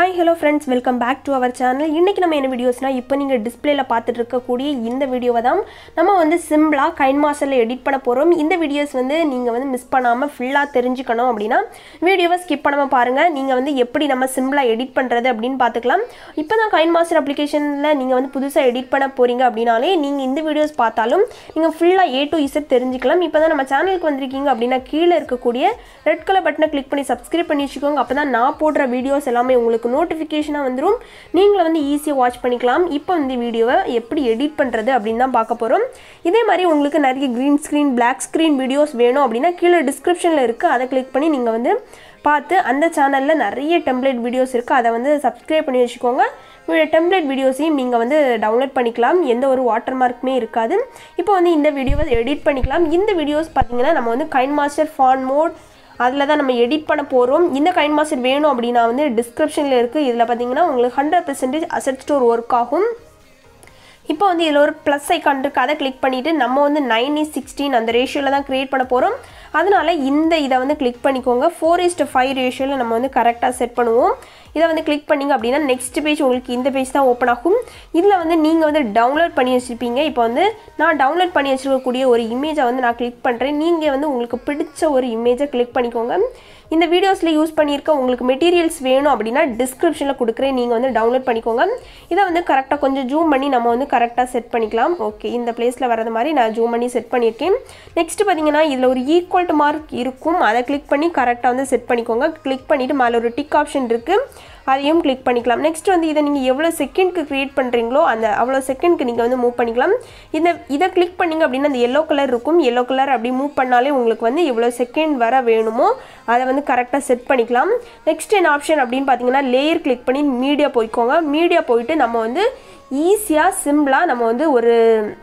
hi hello friends welcome back to our channel இன்றைக்கி நம்ம என்ன வீடியோஸ்னால் இப்போ நீங்கள் டிஸ்பிளேல பார்த்துட்டு இருக்கக்கூடிய இந்த வீடியோவை தான் நம்ம வந்து சிம்பிளாக கைன் மாஸ்டரில் எடிட் பண்ண போகிறோம் இந்த வீடியோஸ் வந்து நீங்கள் வந்து மிஸ் பண்ணாமல் ஃபுல்லாக தெரிஞ்சுக்கணும் அப்படின்னா வீடியோவை ஸ்கிப் பண்ணாமல் பாருங்கள் நீங்கள் வந்து எப்படி நம்ம சிம்பிளாக எடிட் பண்ணுறது அப்படின்னு பார்த்துக்கலாம் இப்போ தான் கைன் மாஸ்டர் அப்ளிகேஷனில் நீங்கள் வந்து புதுசாக எடிட் பண்ண போகிறீங்க அப்படின்னாலே நீங்கள் இந்த வீடியோஸ் பார்த்தாலும் நீங்கள் ஃபுல்லாக ஏ டு இசட் தெரிஞ்சுக்கலாம் இப்போ தான் நம்ம சேனலுக்கு வந்திருக்கீங்க அப்படின்னா கீழே இருக்கக்கூடிய ரெட் கலர் பட்டனை கிளிக் பண்ணி சப்ஸ்கிரைப் பண்ணி வச்சுக்கோங்க அப்போ தான் நான் போடுற வீடியோஸ் எல்லாமே உங்களுக்கு நோட்டிஃபிகேஷனாக வந்துடும் நீங்களும் வந்து ஈஸியாக வாட்ச் பண்ணிக்கலாம் இப்போ இந்த வீடியோவை எப்படி எடிட் பண்ணுறது அப்படின்னு தான் பார்க்க போகிறோம் இதே மாதிரி உங்களுக்கு நிறைய green screen black screen videos வேணும் அப்படின்னா கீழே டிஸ்கிரிப்ஷனில் இருக்குது அதை கிளிக் பண்ணி நீங்கள் வந்து பார்த்து அந்த சேனலில் நிறைய டெம்ப்ளேட் வீடியோஸ் இருக்குது அதை வந்து சப்ஸ்கிரைப் பண்ணி வச்சுக்கோங்க டெம்ப்ளேட் வீடியோஸையும் நீங்கள் வந்து டவுன்லோட் பண்ணிக்கலாம் எந்த ஒரு வாட்டர் மார்க்குமே இருக்காது இப்போ வந்து இந்த வீடியோவை எடிட் பண்ணிக்கலாம் இந்த வீடியோஸ் பார்த்தீங்கன்னா நம்ம வந்து கைன் மாஸ்டர் ஃபான் மோட் அதில் தான் நம்ம எடிட் பண்ண போகிறோம் இந்த கைன் மாஸ்டர் வேணும் அப்படின்னா வந்து டிஸ்கிரிப்ஷனில் இருக்குது இதில் பார்த்தீங்கன்னா உங்களுக்கு hundred percentage asset store work ஆகும் இப்போ வந்து இதில் ஒரு ப்ளஸ் ஐக்கான் இருக்குது அதை கிளிக் பண்ணிவிட்டு நம்ம வந்து நைன் இஸ் சிக்ஸ்டீன் அந்த ரேஷியோவில் தான் க்ரியேட் பண்ண போகிறோம் அதனால் இந்த இதை வந்து கிளிக் பண்ணிக்கோங்க ஃபோர் இஸ்ட் ஃபைவ் ரேஷியோவில் நம்ம வந்து கரெக்டாக செட் பண்ணுவோம் இதை வந்து கிளிக் பண்ணிங்க அப்படின்னா நெக்ஸ்ட் பேஜ் உங்களுக்கு இந்த பேஜ் தான் ஓப்பன் ஆகும் இதில் வந்து நீங்கள் வந்து டவுன்லோட் பண்ணி வச்சுருப்பீங்க இப்போ வந்து நான் டவுன்லோட் பண்ணி வச்சுருக்கக்கூடிய ஒரு இமேஜை வந்து நான் கிளிக் பண்ணுறேன் நீங்கள் வந்து உங்களுக்கு பிடிச்ச ஒரு இமேஜை கிளிக் பண்ணிக்கோங்க இந்த வீடியோஸில் யூஸ் பண்ணியிருக்க உங்களுக்கு மெட்டீரியல்ஸ் வேணும் அப்படின்னா டிஸ்கிரிப்ஷனில் கொடுக்குறேன் நீங்கள் வந்து டவுன்லோட் பண்ணிக்கோங்க இதை வந்து கரெக்டாக கொஞ்சம் ஜூம் பண்ணி நம்ம வந்து கரெக்டாக செட் பண்ணிக்கலாம் ஓகே இந்த பிளேஸில் வரது மாதிரி நான் ஜூம் பண்ணி செட் பண்ணியிருக்கேன் நெக்ஸ்ட் பார்த்தீங்கன்னா இதில் ஒரு ஈக்குவல் டு மார்க் இருக்கும் அதை கிளிக் பண்ணி கரெக்டாக வந்து செட் பண்ணிக்கோங்க கிளிக் பண்ணிவிட்டு மேலே ஒரு டிக் ஆப்ஷன் இருக்குது அதையும் கிளிக் பண்ணிக்கலாம் நெக்ஸ்ட் வந்து இதை நீங்கள் எவ்வளோ செகண்ட்க்கு க்ரியேட் பண்ணுறீங்களோ அந்த அவ்வளோ செகண்ட்க்கு நீங்கள் வந்து மூவ் பண்ணிக்கலாம் இந்த இதை கிளிக் பண்ணிங்க அப்படின்னா அந்த எல்லோ கலர் இருக்கும் எல்லோ கலர் அப்படி மூவ் பண்ணாலே உங்களுக்கு வந்து எவ்வளோ செகண்ட் வர வேணுமோ அதை வந்து கரெக்டாக செட் பண்ணிக்கலாம் நெக்ஸ்ட் என்ன ஆப்ஷன் அப்படின்னு பார்த்தீங்கன்னா லேயர் கிளிக் பண்ணி மீடியா போய்க்கோங்க மீடியா போயிட்டு நம்ம வந்து ஈஸியாக சிம்பிளாக நம்ம வந்து ஒரு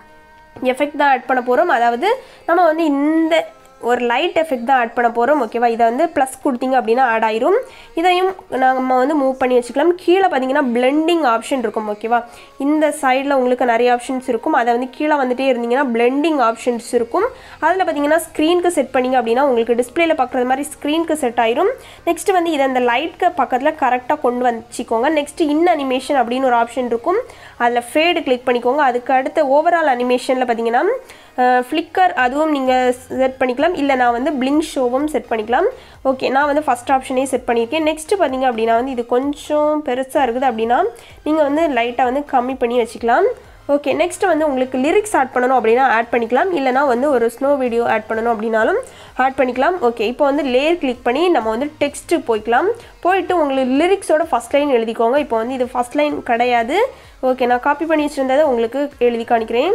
எஃபெக்ட் தான் ஆட் பண்ண போகிறோம் அதாவது நம்ம வந்து இந்த ஒரு லைட் எஃபெக்ட் தான் ஆட் பண்ண போகிறோம் ஓகேவா இதை வந்து ப்ளஸ் கொடுத்தீங்க அப்படின்னா ஆட் ஆயிரும் இதையும் நம்ம வந்து மூவ் பண்ணி வச்சுக்கலாம் கீழே பார்த்தீங்கன்னா பிளெண்டிங் ஆப்ஷன் இருக்கும் ஓகேவா இந்த சைடில் உங்களுக்கு நிறைய ஆப்ஷன்ஸ் இருக்கும் அதை வந்து கீழே வந்துட்டே இருந்தீங்கன்னா பிளெண்டிங் ஆப்ஷன்ஸ் இருக்கும் அதில் பார்த்தீங்கன்னா ஸ்க்ரீனுக்கு செட் பண்ணிங்க அப்படின்னா உங்களுக்கு டிஸ்பிளேல பார்க்குறது மாதிரி ஸ்க்ரீனுக்கு செட் ஆயிரும் நெக்ஸ்ட் வந்து இதை அந்த லைட்க்கு பக்கத்தில் கரெக்டாக கொண்டு வச்சுக்கோங்க நெக்ஸ்ட் இன் அனிமேஷன் அப்படின்னு ஒரு ஆப்ஷன் இருக்கும் அதில் ஃபேடு கிளிக் பண்ணிக்கோங்க அதுக்கு அடுத்து ஓவரால் அனிமேஷனில் பார்த்தீங்கன்னா ஃப்ளிக்கர் அதுவும் நீங்கள் செட் பண்ணிக்கலாம் இல்லை நான் வந்து பிளிங்க் ஷோவும் செட் பண்ணிக்கலாம் ஓகே நான் வந்து ஃபஸ்ட் ஆப்ஷனே செட் பண்ணியிருக்கேன் நெக்ஸ்ட் பார்த்தீங்க அப்படின்னா வந்து இது கொஞ்சம் பெருசாக இருக்குது அப்படின்னா நீங்கள் வந்து லைட்டாக வந்து கம்மி பண்ணி வச்சுக்கலாம் ஓகே நெக்ஸ்ட் வந்து உங்களுக்கு லிரிக்ஸ் ஆட் பண்ணணும் அப்படின்னா ஆட் பண்ணிக்கலாம் இல்லைனா வந்து ஒரு ஸ்னோ வீடியோ ஆட் பண்ணணும் அப்படின்னாலும் ஆட் பண்ணிக்கலாம் ஓகே இப்போ வந்து லேயர் கிளிக் பண்ணி நம்ம வந்து டெக்ஸ்ட்டு போய்க்கலாம் போயிட்டு உங்களுக்கு லிரிக்ஸோட ஃபஸ்ட் லைன் எழுதிக்கோங்க இப்போ வந்து இது ஃபஸ்ட் லைன் கிடையாது ஓகே நான் காப்பி பண்ணி வச்சுருந்ததை உங்களுக்கு எழுதி காணிக்கிறேன்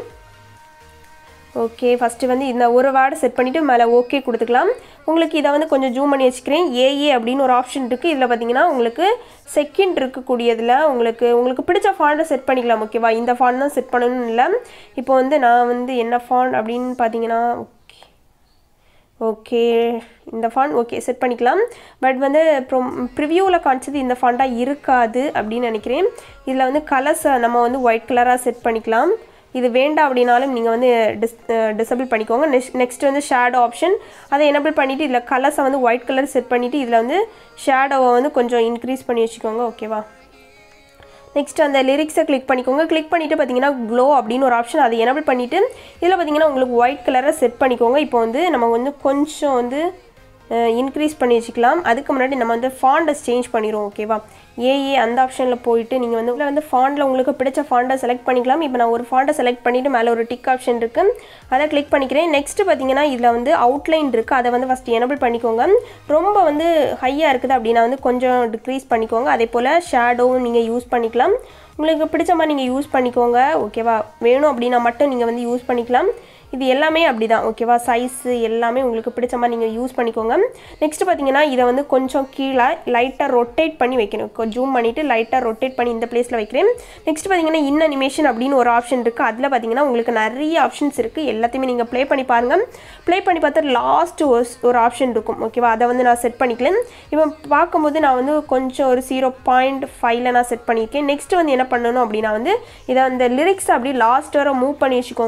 ஓகே ஃபஸ்ட்டு வந்து இந்த ஒரு வேர்டு செட் பண்ணிவிட்டு மேலே ஓகே கொடுத்துக்கலாம் உங்களுக்கு இதை வந்து கொஞ்சம் ஜூம் பண்ணி வச்சுக்கிறேன் ஏஏ அப்படின்னு ஒரு ஆப்ஷன் இருக்குது இதில் பார்த்தீங்கன்னா உங்களுக்கு செகண்ட் இருக்கக்கூடியதில் உங்களுக்கு உங்களுக்கு பிடிச்ச ஃபாண்டை செட் பண்ணிக்கலாம் ஓகேவா இந்த ஃபாண்ட் தான் செட் பண்ணணும்னு இல்லை இப்போ வந்து நான் வந்து என்ன ஃபாண்ட் அப்படின்னு பார்த்தீங்கன்னா ஓகே ஓகே இந்த ஃபாண்ட் ஓகே செட் பண்ணிக்கலாம் பட் வந்து ப்ரோ ப்ரிவியூவில் காமிச்சது இந்த ஃபாண்டாக இருக்காது அப்படின்னு நினைக்கிறேன் இதில் வந்து கலர்ஸை நம்ம வந்து ஒயிட் கலராக செட் பண்ணிக்கலாம் இது வேண்டாம் அப்படின்னாலும் நீங்கள் வந்து டிஸ் டிசபிள் பண்ணிக்கோங்க நெக்ஸ்ட் நெக்ஸ்ட் வந்து ஷேடோ ஆப்ஷன் அதை எனபிள் பண்ணிவிட்டு இதில் கலர்ஸை வந்து ஒயிட் கலர் செட் பண்ணிவிட்டு இதில் வந்து ஷேடோவை வந்து கொஞ்சம் இன்க்ரீஸ் பண்ணி வச்சுக்கோங்க ஓகேவா நெக்ஸ்ட் அந்த லிரிக்ஸை கிளிக் பண்ணிக்கோங்க கிளிக் பண்ணிவிட்டு பார்த்தீங்கன்னா க்ளோ அப்படின்னு ஒரு ஆப்ஷன் அதை எனபிள் பண்ணிவிட்டு இதில் பார்த்தீங்கன்னா உங்களுக்கு ஒயிட் கலரை செட் பண்ணிக்கோங்க இப்போ வந்து நம்ம வந்து கொஞ்சம் வந்து இன்க்ரீஸ் பண்ணி வச்சுக்கலாம் அதுக்கு முன்னாடி நம்ம வந்து ஃபாண்டை சேஞ்ச் பண்ணிடுவோம் ஓகேவா ஏஏ அந்த ஆப்ஷனில் போயிட்டு நீங்கள் வந்து உள்ள வந்து ஃபாண்டில் உங்களுக்கு பிடிச்ச ஃபாண்டை செலக்ட் பண்ணிக்கலாம் இப்போ நான் ஒரு ஃபாண்டை செலக்ட் பண்ணிவிட்டு மேலே ஒரு டிக் ஆப்ஷன் இருக்குது அதை கிளிக் பண்ணிக்கிறேன் நெக்ஸ்ட்டு பார்த்தீங்கன்னா இதில் வந்து அவுட்லைன் இருக்குது அதை வந்து ஃபஸ்ட் எனபிள் பண்ணிக்கோங்க ரொம்ப வந்து ஹையாக இருக்குது அப்படின்னா வந்து கொஞ்சம் டிக்ரீஸ் பண்ணிக்கோங்க அதே போல் ஷேடோவும் நீங்கள் யூஸ் பண்ணிக்கலாம் உங்களுக்கு பிடிச்ச மாதிரி நீங்கள் யூஸ் பண்ணிக்கோங்க ஓகேவா வேணும் அப்படின்னா மட்டும் நீங்கள் வந்து யூஸ் பண்ணிக்கலாம் இது எல்லாமே அப்படி தான் ஓகேவா சைஸு எல்லாமே உங்களுக்கு பிடிச்ச மாதிரி நீங்கள் யூஸ் பண்ணிக்கோங்க நெக்ஸ்ட் பார்த்தீங்கன்னா இதை வந்து கொஞ்சம் கீழே லைட்டாக ரொட்டேட் பண்ணி வைக்கணும் ஜூம் பண்ணிவிட்டு லைட்டாக ரொட்டேட் பண்ணி இந்த பிளேஸில் வைக்கிறேன் நெக்ஸ்ட் பார்த்தீங்கன்னா இன் அனிமேஷன் அப்படின்னு ஒரு ஆப்ஷன் இருக்குது அதில் பார்த்தீங்கன்னா உங்களுக்கு நிறைய ஆப்ஷன்ஸ் இருக்குது எல்லாத்தையுமே நீங்கள் ப்ளே பண்ணி பாருங்கள் ப்ளே பண்ணி பார்த்தா லாஸ்ட் ஒரு ஒரு ஆப்ஷன் இருக்கும் ஓகேவா அதை வந்து நான் செட் பண்ணிக்கலேன் இப்போ பார்க்கும்போது நான் வந்து கொஞ்சம் ஒரு ஜீரோ பாயிண்ட் ஃபைவ்ல நான் செட் பண்ணியிருக்கேன் நெக்ஸ்ட் வந்து என்ன பண்ணணும் அப்படின்னா வந்து இதை அந்த லிரிக்ஸ் அப்படி லாஸ்ட் வர மூவ் பண்ணி வச்சுக்கோங்க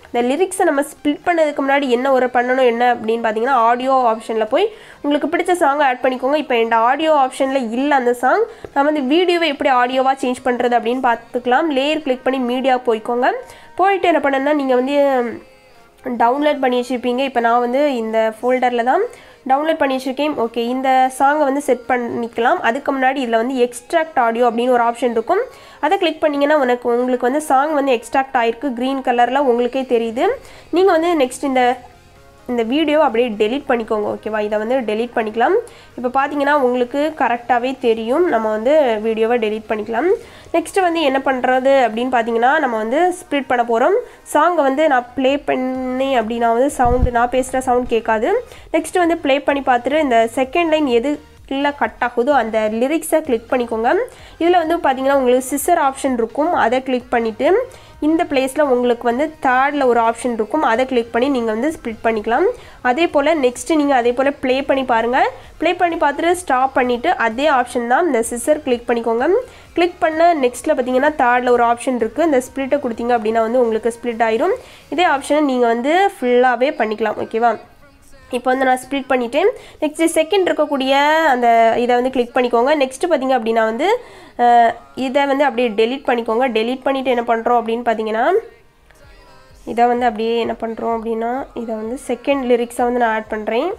இந்த லிரிக்ஸை நம்ம ஸ்ப்ளிட் பண்ணதுக்கு முன்னாடி என்ன ஒரு பண்ணணும் என்ன அப்படின்னு பார்த்தீங்கன்னா ஆடியோ ஆப்ஷனில் போய் உங்களுக்கு பிடிச்ச சாங்கை ஆட் பண்ணிக்கோங்க இப்போ என் ஆடியோ ஆப்ஷனில் இல்லை அந்த சாங் நான் வந்து வீடியோவை எப்படி ஆடியோவாக சேஞ்ச் பண்ணுறது அப்படின்னு பார்த்துக்கலாம் லேயர் கிளிக் பண்ணி மீடியா போய்க்கோங்க போயிட்டு என்ன பண்ணணும்னா நீங்கள் வந்து டவுன்லோட் பண்ணி வச்சுருப்பீங்க இப்போ நான் வந்து இந்த ஃபோல்டரில் தான் டவுன்லோட் பண்ணி வச்சுருக்கேன் ஓகே இந்த சாங்கை வந்து செட் பண்ணிக்கலாம் அதுக்கு முன்னாடி இதில் வந்து எக்ஸ்ட்ராக்ட் ஆடியோ அப்படின்னு ஒரு ஆப்ஷன் இருக்கும் அதை கிளிக் பண்ணிங்கன்னா உனக்கு உங்களுக்கு வந்து சாங் வந்து எக்ஸ்ட்ராக்ட் ஆகிருக்கு க்ரீன் கலரில் உங்களுக்கே தெரியுது நீங்கள் வந்து நெக்ஸ்ட் இந்த இந்த வீடியோ அப்படியே டெலீட் பண்ணிக்கோங்க ஓகேவா இதை வந்து டெலீட் பண்ணிக்கலாம் இப்போ பார்த்தீங்கன்னா உங்களுக்கு கரெக்டாகவே தெரியும் நம்ம வந்து வீடியோவை டெலீட் பண்ணிக்கலாம் நெக்ஸ்ட்டு வந்து என்ன பண்ணுறது அப்படின்னு பார்த்தீங்கன்னா நம்ம வந்து ஸ்ப்ளிட் பண்ண போகிறோம் சாங்கை வந்து நான் ப்ளே பண்ணி அப்படின்னா வந்து சவுண்டு நான் பேசுகிற சவுண்ட் கேட்காது நெக்ஸ்ட்டு வந்து ப்ளே பண்ணி பார்த்துட்டு இந்த செகண்ட் லைன் எது கீழே கட் ஆகுதோ அந்த லிரிக்ஸை கிளிக் பண்ணிக்கோங்க இதில் வந்து பார்த்தீங்கன்னா உங்களுக்கு சிஸ்டர் ஆப்ஷன் இருக்கும் அதை கிளிக் பண்ணிவிட்டு இந்த பிளேஸில் உங்களுக்கு வந்து தேர்டில் ஒரு ஆப்ஷன் இருக்கும் அதை கிளிக் பண்ணி நீங்கள் வந்து ஸ்ப்ளிட் பண்ணிக்கலாம் அதே போல் நெக்ஸ்ட்டு நீங்கள் அதே போல் ப்ளே பண்ணி பாருங்கள் ப்ளே பண்ணி பார்த்துட்டு ஸ்டாப் பண்ணிவிட்டு அதே ஆப்ஷன் தான் இந்த சிஸ்டர் கிளிக் பண்ணிக்கோங்க கிளிக் பண்ண நெக்ஸ்ட்டில் பார்த்தீங்கன்னா தேர்டில் ஒரு ஆப்ஷன் இருக்குது இந்த ஸ்ப்ளிட்டை கொடுத்தீங்க அப்படின்னா வந்து உங்களுக்கு ஸ்ப்ளிட் ஆயிரும் இதே ஆப்ஷனை நீங்கள் வந்து ஃபுல்லாகவே பண்ணிக்கலாம் ஓகேவா இப்போ வந்து நான் ஸ்ப்ளிட் பண்ணிட்டேன் நெக்ஸ்ட்டு செகண்ட் இருக்கக்கூடிய அந்த இதை வந்து கிளிக் பண்ணிக்கோங்க நெக்ஸ்ட்டு பார்த்தீங்க அப்படின்னா வந்து அஹ், இதை வந்து அப்படியே டெலீட் பண்ணிக்கோங்க டெலீட் பண்ணிவிட்டு என்ன பண்ணுறோம் அப்படின்னு பார்த்தீங்கன்னா இதை வந்து அப்படியே என்ன பண்ணுறோம் அப்படின்னா இதை வந்து செகண்ட் லிரிக்ஸை வந்து நான் ஆட் பண்ணுறேன்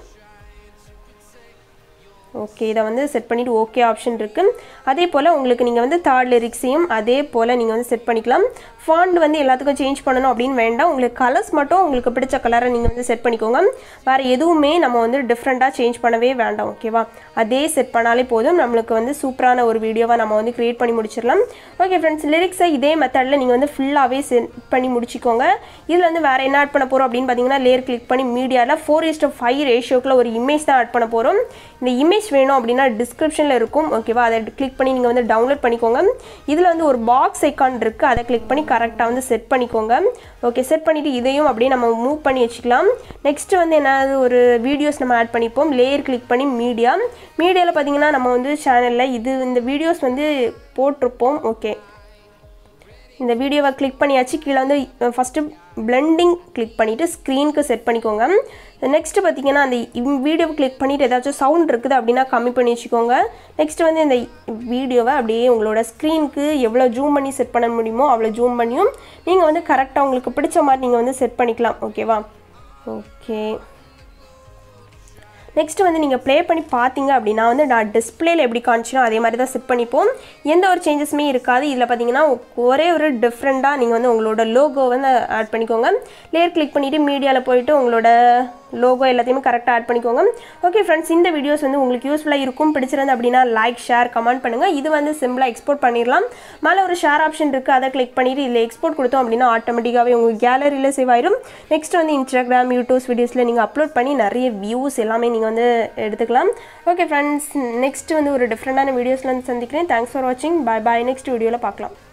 ஓகே இதை வந்து செட் பண்ணிவிட்டு ஓகே ஆப்ஷன் இருக்குது அதே போல் உங்களுக்கு நீங்கள் வந்து தேர்ட் லிரிக்ஸையும் அதே போல் நீங்கள் வந்து செட் பண்ணிக்கலாம் ஃபாண்ட் வந்து எல்லாத்துக்கும் சேஞ்ச் பண்ணணும் அப்படின்னு வேண்டாம் உங்களுக்கு கலர்ஸ் மட்டும் உங்களுக்கு பிடிச்ச கலரை நீங்கள் வந்து செட் பண்ணிக்கோங்க வேறு எதுவுமே நம்ம வந்து டிஃப்ரெண்ட்டாக சேஞ்ச் பண்ணவே வேண்டாம் ஓகேவா அதே செட் பண்ணாலே போதும் நம்மளுக்கு வந்து சூப்பரான ஒரு வீடியோவை நம்ம வந்து க்ரியேட் பண்ணி முடிச்சிடலாம் ஓகே ஃப்ரெண்ட்ஸ் லிரிக்ஸை இதே மெத்தடில் நீங்கள் வந்து ஃபுல்லாகவே செட் பண்ணி முடிச்சிக்கோங்க இதில் வந்து வேறு என்ன ஆட் பண்ண போகிறோம் அப்படின்னு பார்த்தீங்கன்னா லேயர் கிளிக் பண்ணி மீடியாவில் ஃபோர் இஸ்ட் ஃபைவ் ரேஷியோக்குள்ள ஒரு இமேஜ் தான் ஆட் பண்ண போகிறோம் இந்த இமேஜ் வேணும் அப்படின்னா டிஸ்கிரிப்ஷனில் இருக்கும் ஓகேவா அதை கிளிக் பண்ணி நீங்கள் வந்து டவுன்லோட் பண்ணிக்கோங்க இதில் வந்து ஒரு பாக்ஸ் ஐக்கான் இருக்குது அதை கிளிக் பண்ணி கரெக்டாக வந்து செட் பண்ணிக்கோங்க ஓகே செட் பண்ணிவிட்டு இதையும் அப்படியே நம்ம மூவ் பண்ணி வச்சுக்கலாம் நெக்ஸ்ட்டு வந்து என்னது ஒரு வீடியோஸ் நம்ம ஆட் பண்ணிப்போம் லேயர் கிளிக் பண்ணி மீடியா மீடியாவில் பார்த்தீங்கன்னா நம்ம வந்து சேனலில் இது இந்த வீடியோஸ் வந்து போட்டிருப்போம் ஓகே இந்த வீடியோவை கிளிக் பண்ணியாச்சு கீழே வந்து ஃபஸ்ட்டு பிளெண்டிங் கிளிக் பண்ணிவிட்டு ஸ்க்ரீனுக்கு செட் பண்ணிக்கோங்க நெக்ஸ்ட்டு பார்த்தீங்கன்னா அந்த வீடியோவை கிளிக் பண்ணிவிட்டு ஏதாச்சும் சவுண்ட் இருக்குது அப்படின்னா கம்மி பண்ணி வச்சுக்கோங்க நெக்ஸ்ட் வந்து இந்த வீடியோவை அப்படியே உங்களோட ஸ்க்ரீனுக்கு எவ்வளோ ஜூம் பண்ணி செட் பண்ண முடியுமோ அவ்வளோ ஜூம் பண்ணியும் நீங்கள் வந்து கரெக்டாக உங்களுக்கு பிடிச்ச மாதிரி நீங்கள் வந்து செட் பண்ணிக்கலாம் ஓகேவா ஓகே நெக்ஸ்ட் வந்து நீங்கள் ப்ளே பண்ணி பார்த்தீங்க அப்படின்னா வந்து நான் டிஸ்பிளேல எப்படி காமிச்சினோ அதே மாதிரி தான் செட் பண்ணிப்போம் எந்த ஒரு சேஞ்சஸுமே இருக்காது இதில் பார்த்தீங்கன்னா ஒரே ஒரு டிஃப்ரெண்ட்டாக நீங்கள் வந்து உங்களோட லோகோ வந்து ஆட் பண்ணிக்கோங்க லேயர் கிளிக் பண்ணிவிட்டு மீடியாவில் போயிட்டு உங்களோட லோகோ எல்லாத்தையுமே கரெக்டாக ஆட் பண்ணிக்கோங்க ஓகே ஃப்ரெண்ட்ஸ் இந்த வீடியோஸ் வந்து உங்களுக்கு யூஸ்ஃபுல்லாக இருக்கும் பிடிச்சிருந்து அப்படின்னா லைக் ஷேர் கமெண்ட் பண்ணுங்கள் இது வந்து சிம்பிளாக எக்ஸ்போர்ட் பண்ணிடலாம் மேலே ஒரு ஷேர் ஆப்ஷன் இருக்குது அதை கிளிக் பண்ணிவிட்டு இதில் எக்ஸ்போர்ட் கொடுத்தோம் அப்படின்னா ஆட்டோமேட்டிக்காகவே உங்கள் கேலரியில் சேவ் ஆயிரும் நெக்ஸ்ட் வந்து இன்ஸ்டாகிராம் யூடியூப்ஸ் வீடியோஸில் நீங்கள் அப்லோட் பண்ணி நிறைய வியூஸ் எல்லாமே நீங்கள் வந்து எடுத்துக்கலாம் ஓகே ஃப்ரெண்ட்ஸ் நெக்ஸ்ட் வந்து ஒரு டிஃப்ரெண்டான வீடியோஸில் வந்து சந்திக்கிறேன் தேங்க்ஸ் ஃபார் வாட்சிங் பை பாய் நெக்ஸ்ட் வீடியோவில் பார்க்கலாம்